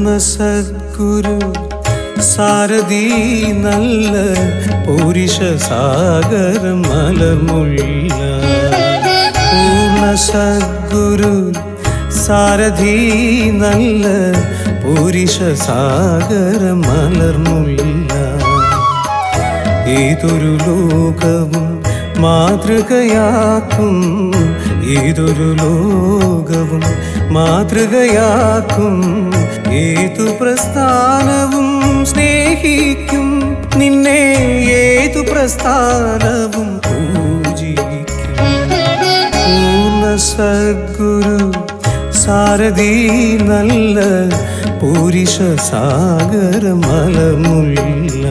പൂർണ്ണ സദ്ഗുരു സാരഥി നല്ല പുരുഷ സാഗരം മലർമുള്ള പൂർണ്ണ സദ്ഗുരു സാരഥി നല്ല പുരുഷ സാഗരം മലർമുള്ള ഏതൊരു ലോകവും മാതൃകയാക്കും ഏതൊരു ലോകവും മാതൃകയാക്കും ഏതു പ്രസ്ഥാനവും സ്നേഹിക്കും നിന്നെ ഏതു പ്രസ്ഥാനവും പൂജിക്കും പൂർണ്ണ സദ്ഗുരു സാരഥി നല്ല പുരുഷ സാഗര മലമുല്ല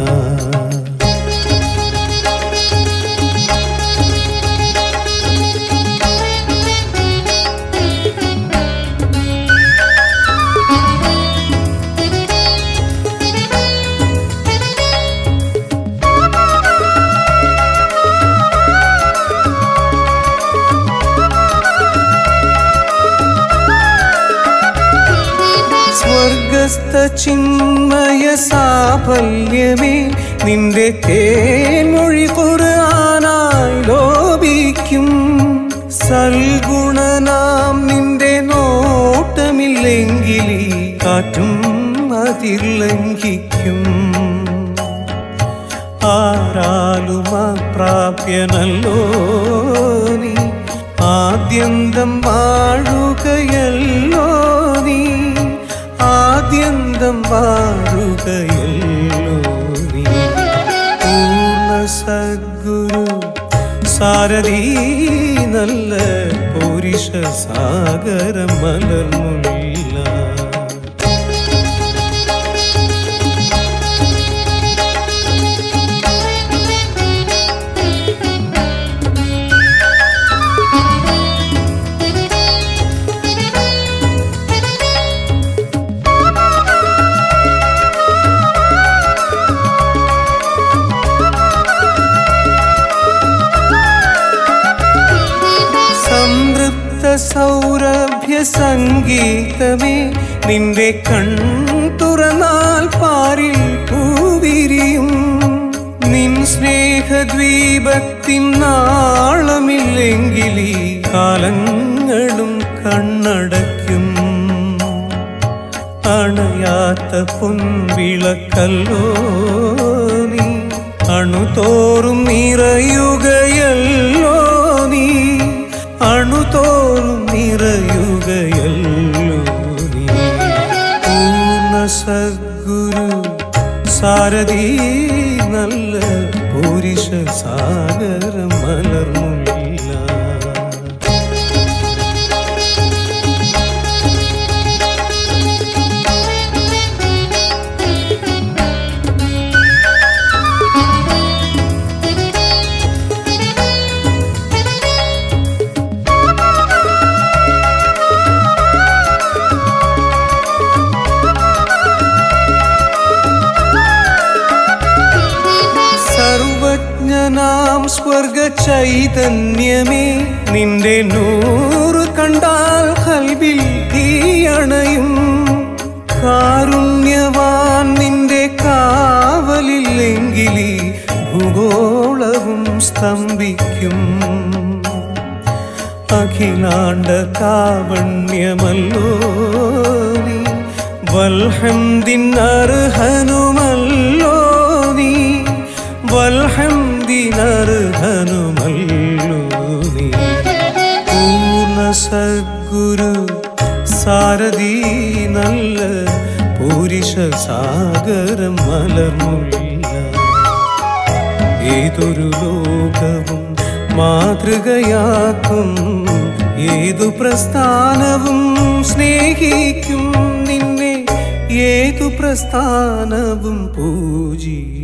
സ്വർഗസ്ഥ ചിന്മയ സാഫല്യമേ നിന്റെ തേൻമൊഴി ഖുർആനായി ലോപിക്കും സൽഗുണനാം നിന്റെ നോട്ടമില്ലെങ്കിൽ ഈ കാറ്റും അതിർ ലംഘിക്കും ആരാലും അപ്രാപ്യനല്ലോ നീ ആദ്യന്തം വാഴുകയല്ലോ നീ ആദ്യന്തം വാഴുകയല്ലോ നീ പൂർണ്ണ സദ്ഗുരു സാരഥി നല്ല പുരുഷ സാഗരം മലർമുല്ല സംതൃപ്ത സൗരഭ്യ സംഗീതമേ നിന്റെ കൺ തുറന്നാൽ പാരിൽ പൂവിരിയും നിൻ സ്നേഹദ്വീപത്തിൻ നാളമില്ലെങ്കിൽ ഈ കാലങ്ങളും കണ്ണടയ്ക്കും അണയാത്ത പൊൻവിളക്കല്ലോ നീ അണുതോറും നിറയുകയല്ലോ നീ അണുതോറും നിറയുകയല്ലോ നീ പൂർണ്ണ സദ്ഗുരു സാരഥി നല്ല പുരുഷ സാഗരം മലർമുല്ല സർവജ്ഞനാം സ്വർഗ ചൈതന്യമേ നിന്റെ നൂറ് കണ്ടാൽ കൽവിൽ തീയണയും കാരുണ്യവാൻ നിന്റെ കാവലില്ലെങ്കിൽ ഈ ഭൂഗോളവും സ്തംഭിക്കും അഖിലാണ്ട കാവണ്യമല്ലോ നീ വൽഹംദിനർഹനുമല്ലോ നീ വൽഹംദിനർഹനുമല്ലോ നീ പൂർണ്ണ സദ്ഗുരു സാരഥി നല്ല പുരുഷ സാഗരം മലർമുല്ല ഏതൊരു ലോകവും മാതൃകയാക്കും ഏതു പ്രസ്ഥാനവും സ്നേഹിക്കും നിന്നെ ഏതു പ്രസ്ഥാനവും പൂജിക്കും